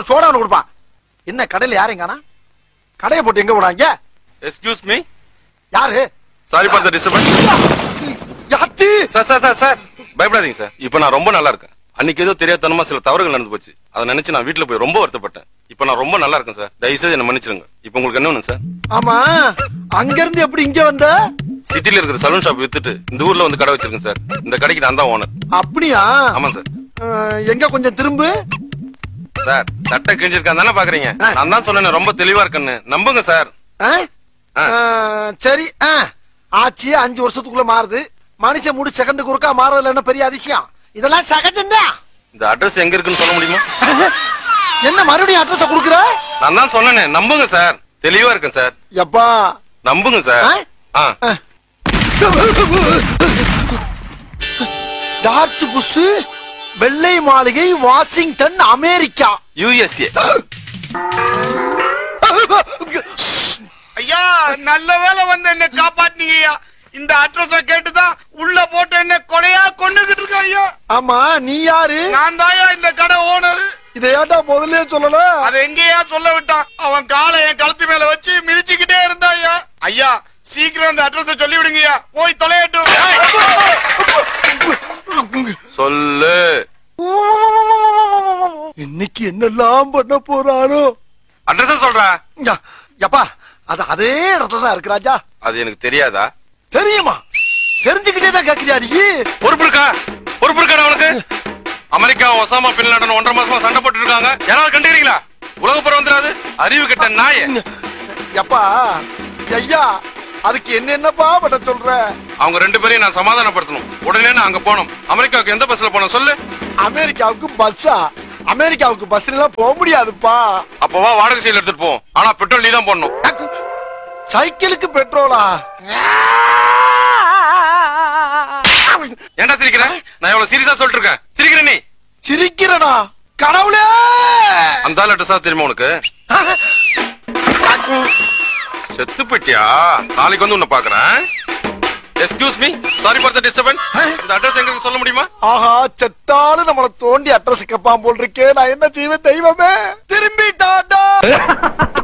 ஒரு சோடா ஒண்ணு கொடுப்பான் என்ன கடையில யாரும் காணா கடையை போட்டு எங்க போடாங்க எக்ஸ்கியூஸ் மீ யாரு சாரி ஃபார் த டிஸ்டர்பன்ஸ் யாத்தி சார் சார் சார் சார் பயப்படாதீங்க சார் இப்போ நான் ரொம்ப நல்லா இருக்கேன் அன்னைக்கு ஏதோ தெரியாதனமா சில தவறுகள் நடந்து போச்சு அதை நினைச்சு நான் வீட்டுல போய் ரொம்ப வருத்தப்பட்டேன் இப்போ நான் ரொம்ப நல்லா இருக்கேன் சார் தயவு செய்து என்ன மன்னிச்சிருங்க இப்போ உங்களுக்கு என்ன வேணும் சார் ஆமா அங்க இருந்து எப்படி இங்க வந்த சிட்டில இருக்கிற சலூன் ஷாப் வித்துட்டு இந்த ஊர்ல வந்து கடை வச்சிருக்கேன் சார் இந்த கடைக்கு நான் தான் ஓனர் அப்படியா ஆமா சார் அஹ், எங்க கொஞ்சம் திரும்பு சார் சட்டை கிழிஞ்சிருக்கான் தானே பாக்குறீங்க ஆ. நான் தான் சொன்னேன் ரொம்ப தெளிவா இருக்கேன்னு நம்புங்க சார் அஹ்? ஆ. அஹ், சரி அஹ். ஆச்சு அஞ்சு வருஷத்துக்குள்ள மாறுது மனுஷன் முடி செகண்டுக்கு ஒருக்கா மாறதுல என்ன பெரிய அதிசயம் இதெல்லாம் சகஜம் தான் இந்த அட்ரஸ் எங்க இருக்குன்னு சொல்ல முடியுமா என்ன மறுபடியும் அட்ரஸ் கொடுக்குற நான் தான் சொன்னேனே நம்புங்க சார் தெளிவா இருக்கேன் சார் எப்பா நம்புங்க சார் ஆ? ஆ டார்ச் புஷ் வெள்ளை மாளிகை வாஷிங்டன் அமெரிக்கா யூஎஸ்ஏ ஐயா நல்ல வேளை வந்து என்ன காப்பாத்தினீங்க ஐயா இந்த அட்ரஸ கேட்டுதான் உள்ள போட்டு என்ன கொலையா கொண்டுகிட்டு இருக்க ஐயா ஆமா நீ யாரு நான் தாயா இந்த கடை ஓனர் இதை ஏன்டா முதல்ல சொல்லல அதை எங்கேயா சொல்ல விட்டான் அவன் காலை என் கழுத்து மேல வச்சு மிதிச்சுக்கிட்டே இருந்தா ஐயா ஐயா சீக்கிரம் அந்த அட்ரஸ சொல்லி விடுங்கய்யா போய் தொலையட்டும் சொல்லு இன்னைக்கு என்னெல்லாம் பண்ண போறானோ அட்ரஸ் சொல்றா யா, யப்பா அது அதே இடத்துல தான் இருக்கு ராஜா அது எனக்கு தெரியாதா தெரியுமா தெரிஞ்சுக்கிட்டே தான் கேக்குறியா நீ பொறுப்பு இருக்கா பொறுப்பு இருக்கா உனக்கு அமெரிக்கா ஒசாமா பின் லாடன் ஒன்றரை மாசமா சண்டை போட்டு இருக்காங்க யாராவது கண்டுக்கிறீங்களா உலக புறம் வந்துடாது அறிவு கெட்ட நாய யப்பா ஐயா அதுக்கு என்ன என்னப்பா பண்ண சொல்ற அவங்க ரெண்டு பேரையும் நான் சமாதானப்படுத்தணும் உடனே நான் அங்க போனோம் அமெரிக்காவுக்கு எந்த பஸ்ல போனோம் சொல்லு அமெரிக்காவுக்கு பஸ்ஸா அமெரிக்காவுக்கு பஸ்ல எல்லாம் போக முடியாதுப்பா அப்பவா வாடகை சைடுல எடுத்துட்டு போவோம் ஆனா பெட்ரோல் நீ தான் போடணும் சைக்கிளுக்கு பெட்ரோலா ஏன்டா சிரிக்கிற நான் எவ்வளவு சீரியஸா சொல்லிட்டு இருக்கேன் சிரிக்கிற நீ சிரிக்கிறடா கடவுளே அந்த ஆள் அட்ரஸா தெரியுமா உனக்கு செத்து போயிட்டியா நாளைக்கு வந்து உன்னை பாக்குறேன் excuse me sorry for the disturbance இந்த அட்ரஸ் எங்க இருக்கு சொல்ல முடியுமா ஆஹா செத்தாலும் நம்மள தோண்டி அட்ரஸ் கேப்பான் போல் இருக்கே நான் என்ன செய்வேன் தெய்வமே திரும்பிட்டாடா